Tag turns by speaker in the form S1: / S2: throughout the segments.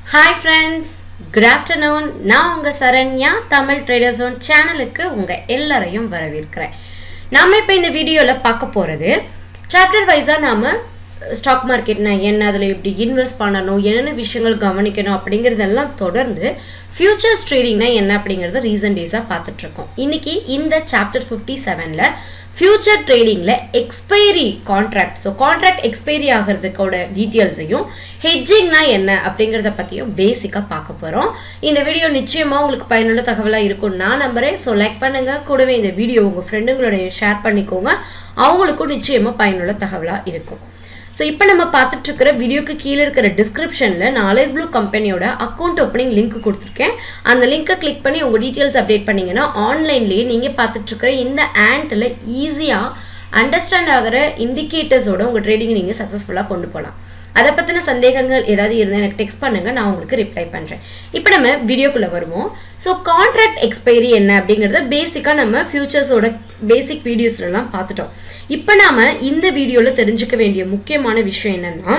S1: hi friends good afternoon நான் உங்கள் Saranya Tamil traders one சேனலுக்கு உங்கள் எல்லாரையும் வரவேற்கிறேன் நாம் இப்போ இந்த வீடியோவில் பார்க்க போகிறது சாப்டர் வைஸாக நாம் ஸ்டாக் மார்க்கெட்னா என்ன அதில் எப்படி இன்வெஸ்ட் பண்ணணும் என்னென்ன விஷயங்கள் கவனிக்கணும் அப்படிங்கிறதெல்லாம் தொடர்ந்து ஃபியூச்சர்ஸ் ட்ரேடிங்னா என்ன அப்படிங்கிறத ரீசன்ட் டேஸாக பார்த்துட்ருக்கோம் இன்னைக்கு இந்த சாப்டர் ஃபிஃப்டி செவனில் ஃபியூச்சர் ட்ரேடிங்கில் expiry contract so contract expiry ஆகிறதுக்கோட டீட்டெயில்ஸையும் ஹெட்ஜிங்னா என்ன அப்படிங்கிறத பற்றியும் பேசிக்காக பார்க்க போகிறோம் இந்த வீடியோ நிச்சயமாக உங்களுக்கு பயனுள்ள தகவலாக இருக்கும் நான் நம்புகிறேன் ஸோ லைக் பண்ணுங்கள் கூடவே இந்த வீடியோ உங்கள் ஃப்ரெண்டுங்களோட ஷேர் பண்ணிக்கோங்க அவங்களுக்கும் நிச்சயமாக பயனுள்ள தகவலாக இருக்கும் ஸோ இப்போ நம்ம பார்த்துட்டு இருக்கிற வீடியோக்கு கீழே இருக்கிற டிஸ்கிரிப்ஷனில் நான் அலைஸ் ப்ளூ கம்பெனியோட அக்கௌண்ட் ஓப்பனிங் லிங்க் கொடுத்துருக்கேன் அந்த லிங்க்கை கிளிக் பண்ணி உங்கள் டீட்டெயில்ஸ் அப்டேட் பண்ணிங்கன்னா ஆன்லைன்லேயே நீங்கள் பார்த்துட்டு இருக்கிற இந்த ஆண்ட்டில் ஈஸியாக அண்டர்ஸ்டாண்ட் ஆகிற இண்டிகேட்டர்ஸோட உங்கள் ட்ரேடிங் நீங்கள் சக்ஸஸ்ஃபுல்லாக கொண்டு போகலாம் அதை பற்றின சந்தேகங்கள் ஏதாவது இருந்தால் எனக்கு டெக்ஸ்ட் பண்ணுங்க நான் உங்களுக்கு ரிப்ளை பண்ணுறேன் இப்போ நம்ம வீடியோக்குள்ளே வருவோம் ஸோ கான்ட்ராக்ட் எக்ஸ்பைரி என்ன அப்படிங்கிறத பேசிக்காக நம்ம ஃபியூச்சர்ஸோட பேசிக் வீடியோஸ்லாம் பார்த்துட்டோம் இப்போ நாம் இந்த வீடியோவில் தெரிஞ்சுக்க வேண்டிய முக்கியமான விஷயம் என்னென்னா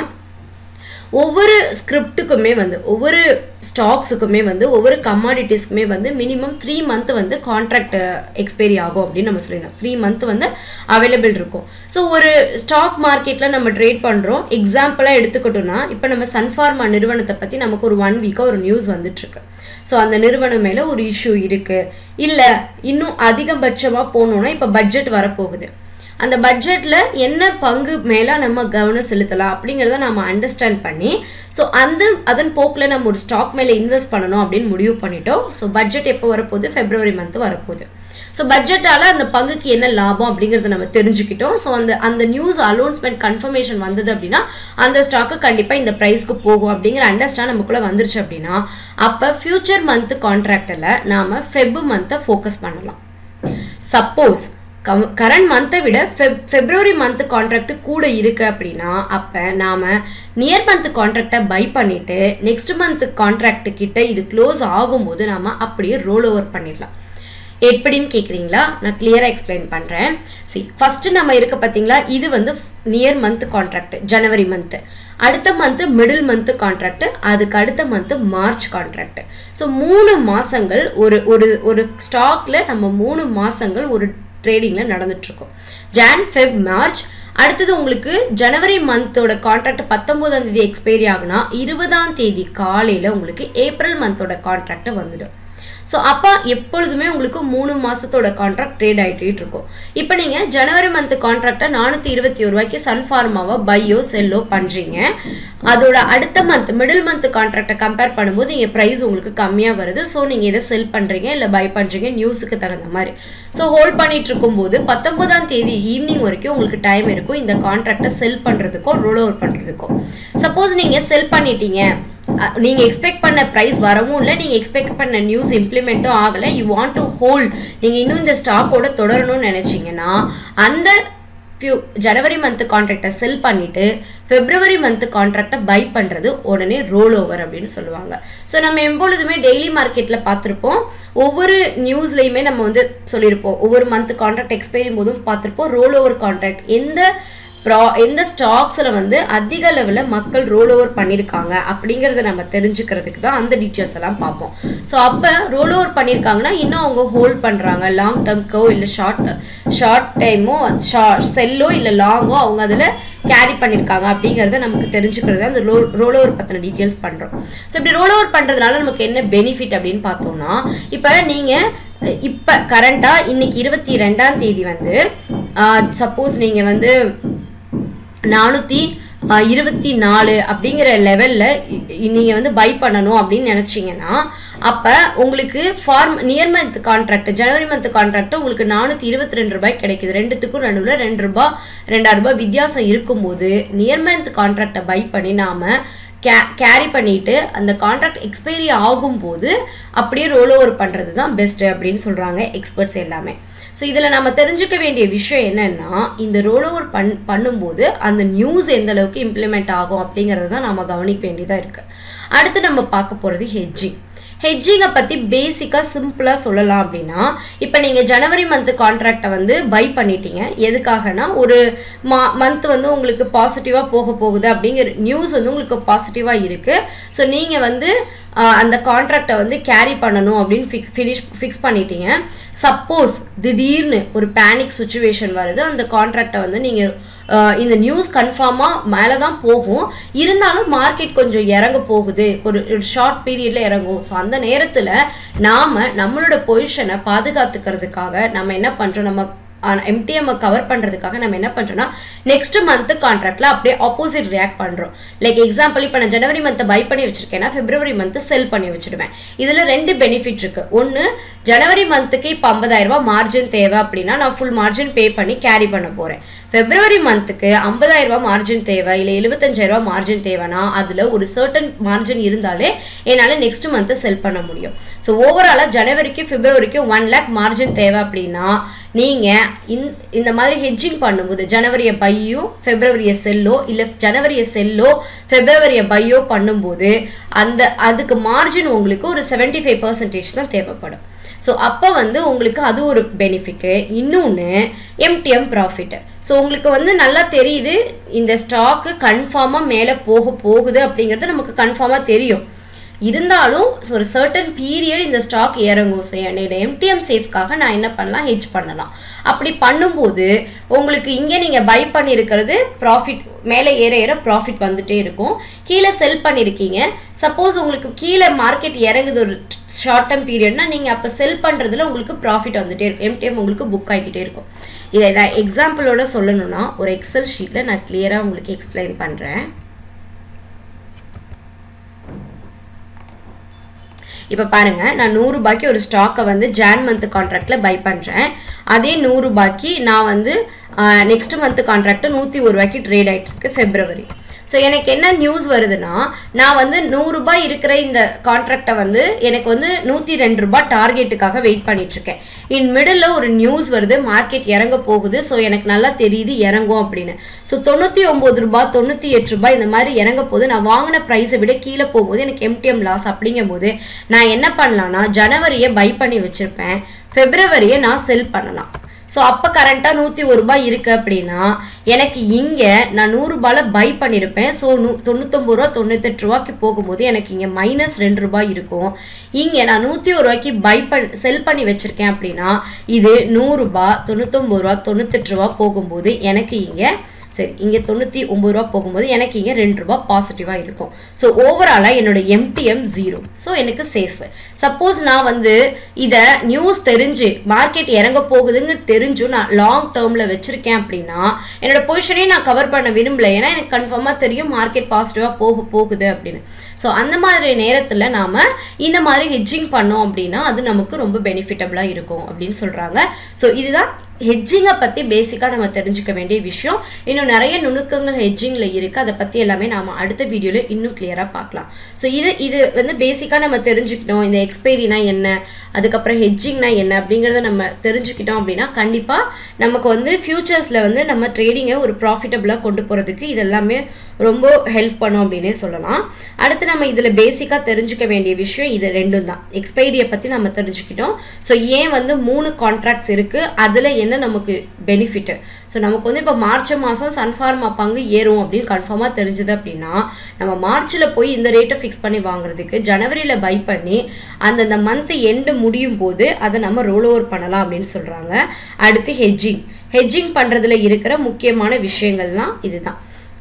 S1: ஒவ்வொரு ஸ்கிரிப்டுக்குமே வந்து ஒவ்வொரு ஸ்டாக்ஸுக்குமே வந்து ஒவ்வொரு கமாடிட்டிஸ்க்குமே வந்து மினிமம் த்ரீ மந்த் வந்து கான்ட்ராக்ட் எக்ஸ்பைரி ஆகும் அப்படின்னு நம்ம சொல்லியிருந்தோம் த்ரீ மந்த் வந்து அவைலபிள் இருக்கும் ஸோ ஒரு ஸ்டாக் மார்க்கெட்டில் நம்ம ட்ரேட் பண்ணுறோம் எக்ஸாம்பிளாக எடுத்துக்கிட்டோம்னா இப்போ நம்ம சன்ஃபார்மா நிறுவனத்தை பற்றி நமக்கு ஒரு ஒன் வீக்காக ஒரு நியூஸ் வந்துட்டுருக்கு ஸோ அந்த நிறுவனம் மேலே ஒரு இஷ்யூ இருக்குது இல்லை இன்னும் அதிகபட்சமாக போகணுன்னா இப்போ பட்ஜெட் வரப்போகுது அந்த பட்ஜெட்டில் என்ன பங்கு மேலே நம்ம கவனம் செலுத்தலாம் அப்படிங்கிறத நம்ம அண்டர்ஸ்டாண்ட் பண்ணி ஸோ அந்த அதன் போக்கில் நம்ம ஒரு ஸ்டாக் மேலே இன்வெஸ்ட் பண்ணணும் அப்படின்னு முடிவு பண்ணிட்டோம் ஸோ பட்ஜெட் எப்போ வரப்போகுது ஃபெப்ரவரி மந்த் வரப்போகுது ஸோ பட்ஜெட்டால் அந்த பங்குக்கு என்ன லாபம் அப்படிங்கிறத நம்ம தெரிஞ்சுக்கிட்டோம் ஸோ அந்த அந்த நியூஸ் அலௌன்ஸ்மெண்ட் கன்ஃபர்மேஷன் வந்தது அப்படின்னா அந்த ஸ்டாக்கு கண்டிப்பாக இந்த ப்ரைஸ்க்கு போகும் அப்படிங்கிற அண்டர்ஸ்டாண்ட் நமக்குள்ளே வந்துருச்சு அப்படின்னா அப்போ ஃபியூச்சர் மந்த் கான்ட்ராக்டில் நாம் ஃபெப் மந்த்தை ஃபோக்கஸ் பண்ணலாம் சப்போஸ் கம் கரண்ட் மந்த்தை விட ஃபெப் ஃபெப்ரவரி மந்த் கான்ட்ராக்ட் கூட இருக்கு அப்படின்னா அப்போ நாம் நியர் மந்த் கான்ட்ராக்டை பை பண்ணிவிட்டு நெக்ஸ்ட் மந்த் கான்ட்ராக்ட் கிட்ட இது க்ளோஸ் ஆகும்போது நாம் அப்படியே ரோல் ஓவர் பண்ணிடலாம் எப்படின்னு கேட்குறீங்களா நான் கிளியராக எக்ஸ்பிளைன் பண்ணுறேன் சி ஃபஸ்ட்டு நம்ம இருக்க பார்த்தீங்களா இது வந்து நியர் மந்த் கான்ட்ராக்ட் ஜனவரி மந்த்து அடுத்த மந்த்து மிடில் மந்த்து கான்ட்ராக்ட் அதுக்கு அடுத்த மந்த்து மார்ச் கான்ட்ராக்ட் ஸோ மூணு மாதங்கள் ஒரு ஒரு ஒரு ஸ்டாக்ல நம்ம மூணு மாதங்கள் ஒரு ட்ரேடிங்கில் நடந்துட்டுருக்கோம் ஜான் ஃபெப் மார்ச் அடுத்தது உங்களுக்கு ஜனவரி மந்தோட கான்ட்ராக்ட் பத்தொம்போதாம் தேதி எக்ஸ்பைரி ஆகுனா இருபதாம் தேதி காலையில் உங்களுக்கு ஏப்ரல் மந்தோட கான்ட்ராக்ட் வந்துடும் ஸோ அப்போ எப்பொழுதுமே உங்களுக்கு மூணு மாதத்தோட கான்ட்ராக்ட் ட்ரேட் ஆகிட்டு இருக்கும் இப்போ நீங்கள் ஜனவரி மந்த் கான்ட்ராக்டை நானூற்றி இருபத்தி ஒரு ரூபாய்க்கு சன்ஃபார்மாவை பையோ செல்லோ பண்ணுறீங்க அதோட அடுத்த மந்த் மிடில் மந்த் கான்ட்ராக்டை கம்பேர் பண்ணும்போது இங்கே ப்ரைஸ் உங்களுக்கு கம்மியாக வருது ஸோ நீங்கள் எதை செல் பண்ணுறீங்க இல்லை பை பண்ணுறீங்க நியூஸுக்கு தகுந்த மாதிரி ஸோ ஹோல்ட் பண்ணிட்டு இருக்கும்போது பத்தொன்பதாம் தேதி ஈவினிங் வரைக்கும் உங்களுக்கு டைம் இருக்கும் இந்த கான்ட்ராக்டை செல் பண்ணுறதுக்கோ ரோல் ஓவர் பண்ணுறதுக்கோ சப்போஸ் நீங்கள் செல் பண்ணிட்டீங்க நீங்க எக்ஸ்பெக்ட் பண்ண ப்ரைஸ் வரவும் இல்லை நீங்க எக்ஸ்பெக்ட் பண்ண நியூஸ் இம்ப்ளிமெண்ட்டும் ஆகலை யூ வாண்ட் டு ஹோல்ட் நீங்க இன்னும் இந்த ஸ்டாக்கோட தொடரணும்னு நினைச்சீங்கன்னா அந்த ஃபியூ ஜனவரி மந்த் கான்ட்ராக்டை செல் பண்ணிட்டு பிப்ரவரி மந்த் கான்ட்ராக்டை பை பண்ணுறது உடனே ரோல் ஓவர் அப்படின்னு சொல்லுவாங்க ஸோ நம்ம எப்பொழுதுமே டெய்லி மார்க்கெட்டில் பார்த்துருப்போம் ஒவ்வொரு நியூஸ்லையுமே நம்ம வந்து சொல்லியிருப்போம் ஒவ்வொரு மந்த் கான்ட்ராக்ட் எக்ஸ்பைரி போதும் பார்த்துருப்போம் ரோல் ஓவர் கான்ட்ராக்ட் எந்த ப்ரா எந்த ஸ்டாக்ஸில் வந்து அதிக லெவலில் மக்கள் ரோல் ஓவர் பண்ணியிருக்காங்க அப்படிங்கிறத நம்ம தெரிஞ்சுக்கிறதுக்கு தான் அந்த டீட்டெயில்ஸ் எல்லாம் பார்ப்போம் ஸோ அப்போ ரோல் ஓவர் பண்ணியிருக்காங்கன்னா இன்னும் அவங்க ஹோல்ட் பண்ணுறாங்க லாங் டேர்ம்க்கோ இல்லை ஷார்ட் ஷார்ட் டைமோ ஷார்ட் செல்லோ இல்லை லாங்கோ அவங்க அதில் கேரி பண்ணியிருக்காங்க அப்படிங்கிறத நமக்கு தெரிஞ்சுக்கிறது அந்த ரோ ரோல் ஓவர் பற்றின டீட்டெயில்ஸ் பண்ணுறோம் ஸோ இப்படி ரோல் ஓவர் பண்ணுறதுனால நமக்கு என்ன பெனிஃபிட் அப்படின்னு பார்த்தோம்னா இப்போ நீங்கள் இப்போ கரண்ட்டாக இன்னைக்கு இருபத்தி ரெண்டாம் தேதி வந்து சப்போஸ் நீங்கள் வந்து நானூற்றி இருபத்தி நாலு அப்படிங்கிற லெவலில் நீங்கள் வந்து பை பண்ணணும் அப்படின்னு நினச்சிங்கன்னா அப்போ உங்களுக்கு ஃபார்ம் நியர் மந்த் கான்ட்ராக்ட் ஜனவரி மந்த் கான்ட்ராக்ட் உங்களுக்கு நானூற்றி இருபத்தி ரெண்டு ரூபாய் கிடைக்குது ரெண்டுத்துக்கும் நடுவில் ரெண்டு ரூபாய் ரெண்டாயிரம் ரூபாய் வித்தியாசம் இருக்கும்போது நியர் மந்த் கான்ட்ராக்டை பை பண்ணி நாம் கே கேரி பண்ணிட்டு அந்த கான்ட்ராக்ட் எக்ஸ்பைரி ஆகும்போது அப்படியே ரோல் ஓவர் பண்ணுறது தான் பெஸ்ட்டு அப்படின்னு சொல்கிறாங்க எக்ஸ்பர்ட்ஸ் எல்லாமே ஸோ இதில் நம்ம தெரிஞ்சுக்க வேண்டிய விஷயம் என்னென்னா இந்த ரோல் ஓவர் பண் பண்ணும்போது அந்த நியூஸ் எந்த அளவுக்கு இம்ப்ளிமெண்ட் ஆகும் அப்படிங்கிறது தான் நம்ம கவனிக்க வேண்டியதாக இருக்குது அடுத்து நம்ம பார்க்க போகிறது ஹெட்ஜிங் ஹெட்ஜிங்கை பற்றி பேசிக்காக சிம்பிளாக சொல்லலாம் அப்படின்னா இப்போ நீங்கள் ஜனவரி மந்த் கான்ட்ராக்டை வந்து பை பண்ணிட்டீங்க எதுக்காகனா ஒரு மா மந்த் வந்து உங்களுக்கு பாசிட்டிவாக போக போகுது அப்படிங்கிற நியூஸ் வந்து உங்களுக்கு பாசிட்டிவாக இருக்குது ஸோ நீங்கள் வந்து ஆஹ், அந்த கான்ட்ராக்டை வந்து கேரி பண்ணணும் அப்படின்னு ஃபிக்ஸ் ஃபினிஷ் ஃபிக்ஸ் பண்ணிட்டீங்க சப்போஸ் திடீர்னு ஒரு பேனிக் சுச்சுவேஷன் வருது அந்த கான்ட்ராக்டை வந்து நீங்கள் இந்த நியூஸ் கன்ஃபார்மாக மேலே தான் போகும் இருந்தாலும் மார்க்கெட் கொஞ்சம் இறங்க போகுது ஒரு ஷார்ட் பீரியடில் இறங்கும் ஸோ அந்த நேரத்தில் நாம் நம்மளோட பொசிஷனை பாதுகாத்துக்கிறதுக்காக நம்ம என்ன பண்ணுறோம் நம்ம எம்டிஎம் கவர் பண்ணுறதுக்காக நம்ம என்ன பண்ணுறோம்னா நெக்ஸ்ட் மந்த் கான்ட்ராக்டில் அப்படியே ஆப்போசிட் ரியாக்ட் பண்ணுறோம் லைக் எக்ஸாம்பிள் இப்போ நான் ஜனவரி மந்த்தை பை பண்ணி வச்சிருக்கேன்னா பிப்ரவரி மந்த் செல் பண்ணி வச்சிடுவேன் இதில் ரெண்டு பெனிஃபிட் இருக்கு ஒன்று ஜனவரி மந்த்துக்கு இப்போ ஐம்பதாயிரம் ரூபாய் மார்ஜின் தேவை அப்படின்னா நான் ஃபுல் மார்ஜின் பே பண்ணி கேரி பண்ண போகிறேன் பிப்ரவரி மந்த்துக்கு ஐம்பதாயிரம் ரூபாய் மார்ஜின் தேவை இல்லை எழுபத்தஞ்சாயிரம் ரூபாய் மார்ஜின் தேவைன்னா அதில் ஒரு சர்டன் மார்ஜின் இருந்தாலே என்னால் நெக்ஸ்ட் மந்த்து செல் பண்ண முடியும் ஸோ ஓவராலாக ஜனவரிக்கு பிப்ரவரிக்கு ஒன் லேக் மார்ஜின் தேவை அப்படின்னா நீங்கள் இந் இந்த மாதிரி ஹெட்ஜிங் பண்ணும்போது ஜனவரியை பையோ பிப்ரவரியை செல்லோ இல்லை ஜனவரியை செல்லோ பிப்ரவரியை பையோ பண்ணும்போது அந்த அதுக்கு மார்ஜின் உங்களுக்கு ஒரு செவன்டி ஃபைவ் பர்சன்டேஜ் தான் தேவைப்படும் ஸோ அப்போ வந்து உங்களுக்கு அது ஒரு பெனிஃபிட்டு இன்னொன்று எம்டிஎம் ப்ராஃபிட்டு ஸோ உங்களுக்கு வந்து நல்லா தெரியுது இந்த ஸ்டாக்கு கன்ஃபார்மாக மேலே போக போகுது அப்படிங்கிறது நமக்கு கன்ஃபார்மாக தெரியும் இருந்தாலும் ஒரு சர்டன் பீரியட் இந்த ஸ்டாக் இறங்கும் ஸோ என்னோட எம்டிஎம் சேஃப்காக நான் என்ன பண்ணலாம் ஹெஜ் பண்ணலாம் அப்படி பண்ணும்போது உங்களுக்கு இங்கே நீங்கள் பை பண்ணியிருக்கிறது ப்ராஃபிட் மேலே ஏற ஏற ப்ராஃபிட் வந்துட்டே இருக்கும் கீழே செல் பண்ணியிருக்கீங்க சப்போஸ் உங்களுக்கு கீழே மார்க்கெட் இறங்குது ஒரு ஷார்ட் டேர்ம் பீரியட்னா நீங்கள் அப்போ செல் பண்ணுறதுல உங்களுக்கு ப்ராஃபிட் வந்துட்டே இருக்கும் எம்டிஎம் உங்களுக்கு புக் ஆகிக்கிட்டே இருக்கும் இதை நான் எக்ஸாம்பிளோட சொல்லணும்னா ஒரு எக்ஸல் ஷீட்டில் நான் கிளியராக உங்களுக்கு எக்ஸ்பிளைன் பண்ணுறேன் இப்போ பாருங்க நான் நூறு ரூபாய்க்கு ஒரு ஸ்டாக்கை வந்து ஜான் மந்த் கான்ட்ராக்டில் பை பண்ணுறேன் அதே நூறு ரூபாய்க்கு நான் வந்து நெக்ஸ்ட் மந்த் கான்ட்ராக்ட் நூற்றி ஒரு ரூபாய்க்கு ட்ரேட் ஆகிட்டு இருக்கு ஃபெப்ரவரி ஸோ எனக்கு என்ன நியூஸ் வருதுன்னா நான் வந்து நூறுரூபாய் இருக்கிற இந்த கான்ட்ராக்டை வந்து எனக்கு வந்து நூற்றி ரெண்டு ரூபாய் டார்கெட்டுக்காக வெயிட் பண்ணிட்டு இருக்கேன் இன் மிடில் ஒரு நியூஸ் வருது மார்க்கெட் இறங்க போகுது ஸோ எனக்கு நல்லா தெரியுது இறங்கும் அப்படின்னு ஸோ தொண்ணூற்றி ஒம்பது ரூபாய் தொண்ணூற்றி எட்டு ரூபாய் இந்த மாதிரி இறங்க போது நான் வாங்கின ப்ரைஸை விட கீழே போகும்போது எனக்கு எம்டிஎம் லாஸ் அப்படிங்கும்போது நான் என்ன பண்ணலாம்னா ஜனவரியை பை பண்ணி வச்சுருப்பேன் ஃபெப்ரவரியை நான் செல் பண்ணலாம் ஸோ அப்போ கரண்ட்டாக நூற்றி ஒரு ரூபாய் இருக்குது அப்படின்னா எனக்கு இங்கே நான் நூறுரூபாயில் பை பண்ணியிருப்பேன் ஸோ நூ தொண்ணூத்தொம்பது ரூபா தொண்ணூத்தெட்டு ரூபாய்க்கு போகும்போது எனக்கு இங்கே மைனஸ் ரெண்டு ரூபாய் இருக்கும் இங்கே நான் நூற்றி ஒரு ரூபாய்க்கு பை பண் செல் பண்ணி வச்சுருக்கேன் அப்படின்னா இது நூறுரூபா தொண்ணூத்தொம்பது ரூபா தொண்ணூத்தெட்டு ரூபா போகும்போது எனக்கு இங்கே சரி இங்கே தொண்ணூற்றி ஒம்பது ரூபா போகும்போது எனக்கு இங்கே ரெண்டு ரூபா பாசிட்டிவாக இருக்கும் ஸோ ஓவராலாக என்னோட எம்டிஎம் ஜீரோ ஸோ எனக்கு சேஃப் சப்போஸ் நான் வந்து இதை நியூஸ் தெரிஞ்சு மார்க்கெட் இறங்க போகுதுன்னு தெரிஞ்சும் நான் லாங் டேர்மில் வச்சுருக்கேன் அப்படின்னா என்னோட பொசிஷனையும் நான் கவர் பண்ண விரும்பல ஏன்னா எனக்கு கன்ஃபார்மாக தெரியும் மார்க்கெட் பாசிட்டிவாக போக போகுது அப்படின்னு ஸோ அந்த மாதிரி நேரத்தில் நாம் இந்த மாதிரி ஹெட்ஜிங் பண்ணோம் அப்படின்னா அது நமக்கு ரொம்ப பெனிஃபிட்டபுளாக இருக்கும் அப்படின்னு சொல்கிறாங்க ஸோ இதுதான் ஹெட்ஜிங்கை பற்றி பேசிக்காக நம்ம தெரிஞ்சுக்க வேண்டிய விஷயம் இன்னும் நிறைய நுணுக்கங்கள் ஹெட்ஜிங்கில் இருக்குது அதை பற்றி எல்லாமே நாம் அடுத்த வீடியோவில் இன்னும் கிளியராக பார்க்கலாம் ஸோ இது இது வந்து பேசிக்காக நம்ம தெரிஞ்சுக்கிட்டோம் இந்த எக்ஸ்பைரினா என்ன அதுக்கப்புறம் ஹெட்ஜிங்னா என்ன அப்படிங்கிறத நம்ம தெரிஞ்சுக்கிட்டோம் அப்படின்னா கண்டிப்பாக நமக்கு வந்து ஃப்யூச்சர்ஸில் வந்து நம்ம ட்ரேடிங்கை ஒரு ப்ராஃபிட்டபுளாக கொண்டு போகிறதுக்கு இது எல்லாமே ரொம்ப ஹெல்ப் பண்ணும் அப்படின்னே சொல்லலாம் அடுத்து நம்ம இதில் பேசிக்காக தெரிஞ்சுக்க வேண்டிய விஷயம் இது ரெண்டும் தான் எக்ஸ்பைரியை பற்றி நம்ம தெரிஞ்சுக்கிட்டோம் ஸோ ஏன் வந்து மூணு கான்ட்ராக்ட்ஸ் இருக்குது அதில் என்ன நமக்கு பெனிஃபிட்டு ஸோ நமக்கு வந்து இப்போ மார்ச் மாதம் சன்ஃபார்மா பங்கு ஏறும் அப்படின்னு கன்ஃபார்மாக தெரிஞ்சுது அப்படின்னா நம்ம மார்ச்சில் போய் இந்த ரேட்டை ஃபிக்ஸ் பண்ணி வாங்குறதுக்கு ஜனவரியில் பை பண்ணி அந்தந்த மந்த் எண்டு முடியும் போது அதை நம்ம ரோல் ஓவர் பண்ணலாம் அப்படின்னு சொல்கிறாங்க அடுத்து ஹெட்ஜிங் ஹெட்ஜிங் பண்ணுறதுல இருக்கிற முக்கியமான விஷயங்கள்லாம் இதுதான்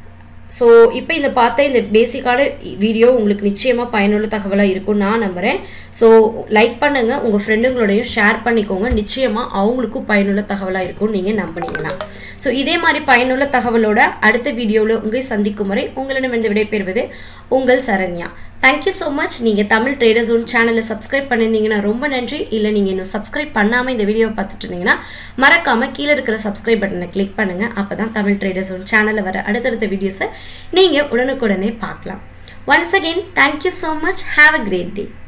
S1: ஸோ இப்போ இந்த பார்த்த இந்த பேசிக்கான வீடியோ உங்களுக்கு நிச்சயமாக பயனுள்ள தகவலாக இருக்கும்னு நான் நம்புகிறேன் ஸோ லைக் பண்ணுங்கள் உங்கள் ஃப்ரெண்டுங்களோடையும் ஷேர் பண்ணிக்கோங்க நிச்சயமாக அவங்களுக்கும் பயனுள்ள தகவலாக இருக்கும்னு நீங்கள் நம்பினீங்கன்னா ஸோ இதே மாதிரி பயனுள்ள தகவலோட அடுத்த வீடியோவில் உங்களை சந்திக்கும் வரை உங்களிடமிருந்து விடைபெறுவது உங்கள் சரண்யா தேங்க்யூ ஸோ மச் நீங்கள் தமிழ் ட்ரேடர்ஸ் ஒன் சேனலை சப்ஸ்கிரைப் பண்ணியிருந்தீங்கன்னா ரொம்ப நன்றி இல்லை நீங்கள் இன்னும் சப்ஸ்கிரைப் பண்ணாமல் இந்த வீடியோவை பார்த்துட்டு இருந்தீங்கன்னா மறக்காமல் கீழே இருக்கிற சப்ஸ்கிரைப் பட்டனை கிளிக் பண்ணுங்கள் அப்போ தான் தமிழ் ட்ரேடர்ஸ் ஒன் சேனலில் வர அடுத்தடுத்த வீடியோஸை நீங்கள் உடனுக்குடனே பார்க்கலாம் once again thank you so much have a great day